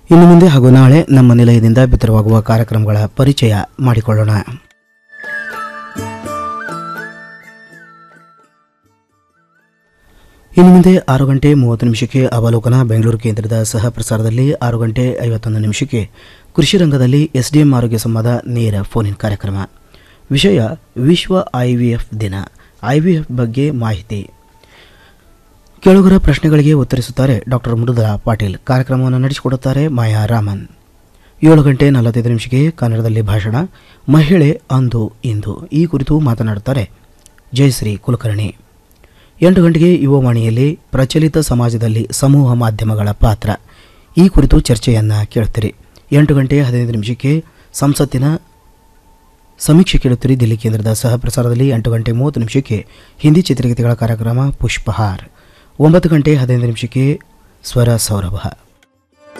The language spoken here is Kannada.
ಇನ್ನು ಮುಂದೆ ಹಾಗೂ ನಾಳೆ ನಮ್ಮ ನಿಲಯದಿಂದ ಬಿತ್ತರವಾಗುವ ಕಾರ್ಯಕ್ರಮಗಳ ಪರಿಚಯ ಮಾಡಿಕೊಳ್ಳೋಣ ಇನ್ನು ಮುಂದೆ ಆರು ಗಂಟೆ ಮೂವತ್ತು ನಿಮಿಷಕ್ಕೆ ಅವಲೋಕನ ಬೆಂಗಳೂರು ಕೇಂದ್ರದ ಸಹ ಪ್ರಸಾರದಲ್ಲಿ ಆರು ಗಂಟೆ ಐವತ್ತೊಂದು ನಿಮಿಷಕ್ಕೆ ಕೃಷಿ ರಂಗದಲ್ಲಿ ಎಸ್ಡಿಎಂ ಆರೋಗ್ಯ ಸಂವಾದ ನೇರ ಫೋನ್ ಇನ್ ಕಾರ್ಯಕ್ರಮ ವಿಷಯ ವಿಶ್ವ ಐವಿಎಫ್ ದಿನ ಐವಿಎಫ್ ಬಗ್ಗೆ ಮಾಹಿತಿ ಕೇಳುಗರ ಪ್ರಶ್ನೆಗಳಿಗೆ ಉತ್ತರಿಸುತ್ತಾರೆ ಡಾಕ್ಟರ್ ಮೃದುಲಾ ಪಾಟೀಲ್ ಕಾರ್ಯಕ್ರಮವನ್ನು ನಡೆಸಿಕೊಡುತ್ತಾರೆ ಮಾಯಾ ರಾಮನ್ ಏಳು ಗಂಟೆ ನಲವತ್ತೈದು ನಿಮಿಷಕ್ಕೆ ಕನ್ನಡದಲ್ಲಿ ಭಾಷಣ ಮಹಿಳೆ ಅಂದು ಇಂದು ಈ ಕುರಿತು ಮಾತನಾಡುತ್ತಾರೆ ಜಯಶ್ರೀ ಕುಲಕರ್ಣಿ ಎಂಟು ಗಂಟೆಗೆ ಯುವವಾಣಿಯಲ್ಲಿ ಪ್ರಚಲಿತ ಸಮಾಜದಲ್ಲಿ ಸಮೂಹ ಮಾಧ್ಯಮಗಳ ಪಾತ್ರ ಈ ಕುರಿತು ಚರ್ಚೆಯನ್ನು ಕೇಳುತ್ತೀರಿ ಎಂಟು ಗಂಟೆ ಹದಿನೈದು ನಿಮಿಷಕ್ಕೆ ಸಂಸತ್ತಿನ ಸಮೀಕ್ಷೆ ಕೇಳುತ್ತೀರಿ ದಿಲ್ಲಿ ಕೇಂದ್ರದ ಸಹ ಪ್ರಸಾರದಲ್ಲಿ ಎಂಟು ಗಂಟೆ ಮೂವತ್ತು ನಿಮಿಷಕ್ಕೆ ಹಿಂದಿ ಚಿತ್ರಗೀತೆಗಳ ಕಾರ್ಯಕ್ರಮ ಪುಷ್ಪಹಾರ್ ಒಂಬತ್ತು ಗಂಟೆ ಹದಿನೈದು ನಿಮಿಷಕ್ಕೆ ಸ್ವರ ಸೌರಭ